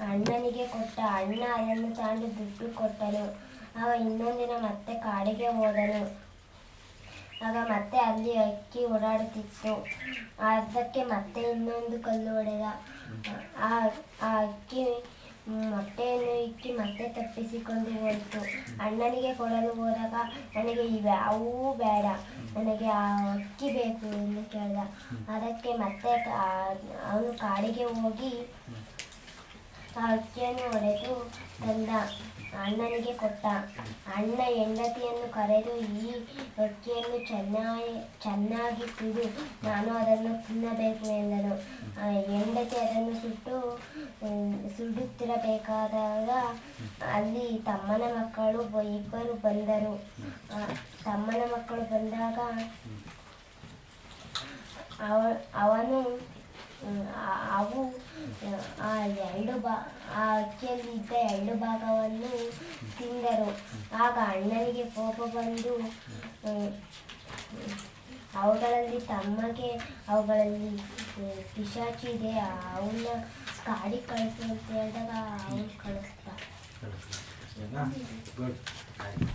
ಅಣ್ಣನಿಗೆ ಕೊಟ್ಟ ಅಣ್ಣ ಅದನ್ನು ತಾಂಡು ದುಡ್ಡು ಕೊಟ್ಟನು ಆಗ ಇನ್ನೊಂದಿನ ಮತ್ತೆ ಕಾಡಿಗೆ ಹೋದನು ಆಗ ಮತ್ತೆ ಅಲ್ಲಿ ಅಕ್ಕಿ ಓಡಾಡುತ್ತಿತ್ತು ಅದಕ್ಕೆ ಮತ್ತೆ ಇನ್ನೊಂದು ಕಲ್ಲು ಹೊಡೆದ ಆ ಆ ಅಕ್ಕಿ ಮೊಟ್ಟೆಯನ್ನು ಇಕ್ಕಿ ಮತ್ತೆ ತಪ್ಪಿಸಿಕೊಂಡು ಹೋಯಿತು ಅಣ್ಣನಿಗೆ ಕೊಡಲು ಹೋದಾಗ ನನಗೆ ಇವ್ಯಾವೂ ಬೇಡ ನನಗೆ ಆ ಅಕ್ಕಿ ಬೇಕು ಎಂದು ಕೇಳಿದ ಅದಕ್ಕೆ ಮತ್ತೆ ಅವನು ಕಾಡಿಗೆ ಹೋಗಿ ಆ ಅಕ್ಕಿಯನ್ನು ಹೊಡೆದು ತಂದ ಅಣ್ಣನಿಗೆ ಕೊಟ್ಟ ಅಣ್ಣ ಹೆಂಡತಿಯನ್ನು ಕರೆದು ಈ ಅಕ್ಕಿಯನ್ನು ಚೆನ್ನಾಗಿ ಚೆನ್ನಾಗಿ ಸುಡು ನಾನು ಅದನ್ನು ತಿನ್ನಬೇಕು ಎಂದನು ಆ ಹೆಂಡತಿ ಅದನ್ನು ಸುಟ್ಟು ಹ್ಮ್, ಸುಡುತ್ತಿರಬೇಕಾದಾಗ ಅಲ್ಲಿ ತಮ್ಮನ ಮಕ್ಕಳು ಬ- ಇಬ್ಬರು ಬಂದರು ಆ, ತಮ್ಮನ ಮಕ್ಕಳು ಬಂದಾಗ ಅವ ಅವನು ಹ್ಮ್, ಆ- ಅವು ಆ ಎರಡು ಬಾ ಆ ಅಕ್ಕಿಯಲ್ಲಿ ಇದ್ದ ಎರಡು ಭಾಗವನ್ನು ತಿಂದರು ಆಗ ಅಣ್ಣನಿಗೆ ಕೋಪ ಬಂದು ಹ್ಮ್, ಅವುಗಳಲ್ಲಿ ತಮ್ಮಗೆ ಅವುಗಳಲ್ಲಿ ಹ್ಮ್, ಪಿಶಾಚಿ ಇದೆ ಅವನ್ನ ಕಾಡಿಗೆ ಕಳಿಸು ಅಂತ ಹೇಳಿದಾಗ ಅವನು ಕಳಿಸ್ದ ಗುಡ್